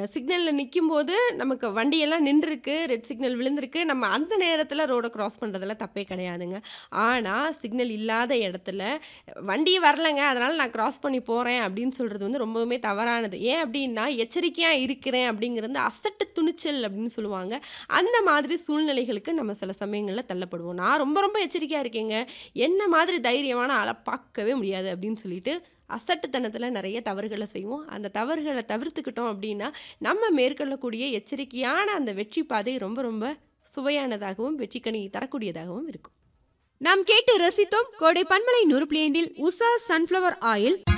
சிக்னலில் நிக்கும்போது நமக்கு வண்டியெல்லாம் நின்றுருக்கு ரெட் சிக்னல் விழுந்திருக்கு நம்ம அந்த நேரத்தில் ரோடை கிராஸ் பண்ணுறதுல தப்பே கிடையாதுங்க ஆனால் சிக்னல் இல்லாத இடத்துல வண்டி வரலைங்க அதனால் நான் கிராஸ் பண்ணி போகிறேன் அப்படின்னு சொல்கிறது வந்து ரொம்பவுமே தவறானது ஏன் அப்படின்னா எச்சரிக்கையாக இருக்கிறேன் அப்படிங்கிறது அசட்டு துணிச்சல் அப்படின்னு சொல்லுவாங்க அந்த மாதிரி சூழ்நிலைகளுக்கு நம்ம சில சமயங்களில் தள்ளப்படுவோம் நான் ரொம்ப ரொம்ப எச்சரிக்கையாக இருக்கேங்க என்ன மாதிரி தைரியமான ஆளை பார்க்கவே முடியாது அப்படின்னு சொல்லிட்டு அசட்டுத்தனத்தில் நிறைய தவறுகளை செய்வோம் அந்த தவறுகளை தவிர்த்துக்கிட்டோம் அப்படின்னா நம்ம மேற்கொள்ளக்கூடிய எச்சரிக்கையான அந்த வெற்றி பாதை ரொம்ப ரொம்ப சுவையானதாகவும் வெற்றிக்கனி தரக்கூடியதாகவும் இருக்கும் நாம் கேட்டு ரசித்தோம் கோடை பன்மலை நூறு புள்ளி ஐந்தில் உஷா சன்ஃப்ளவர் ஆயில்